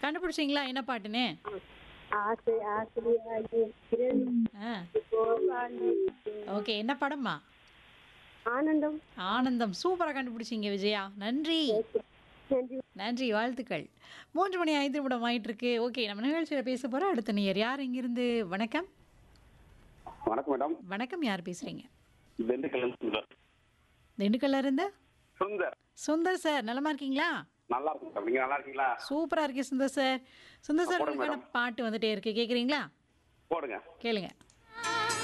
கண்டுபிடிச்சிங்களா என்ன பாட்டுன்னு ஆசை ஆசையாகி ஆ ஓகே என்ன படம்மா ஆனந்தம் ஆனந்தம் சூப்பராக கண்டுபிடிச்சிங்க விஜயா நன்றி நன்றி நன்றி வாழ்த்துக்கள் மூன்று மணி ஐந்து நிமிடம் ஆயிட்டு இருக்கு ஓகே நம்ம நிகழ்ச்சியில் பேச போகிறோம் அடுத்த நேயர் யார் இங்கிருந்து வணக்கம் வணக்கம் மேடம் வணக்கம் யார் பேசுறீங்க திண்டுக்கல் சுந்தர் திண்டுக்கல்ல இருந்து சுந்தர் சுந்தர் சார் நலமா இருக்கீங்களா நல்லா இருக்கும் மேடம் நீங்க நல்லா இருக்கீங்களா சூப்பரா இருக்கு சுந்தர் சார் சுந்தர் சார் போடுங்க உங்களுக்கான பாட்டு வந்துட்டே இருக்கு கேக்குறீங்களா போடுங்க கேளுங்க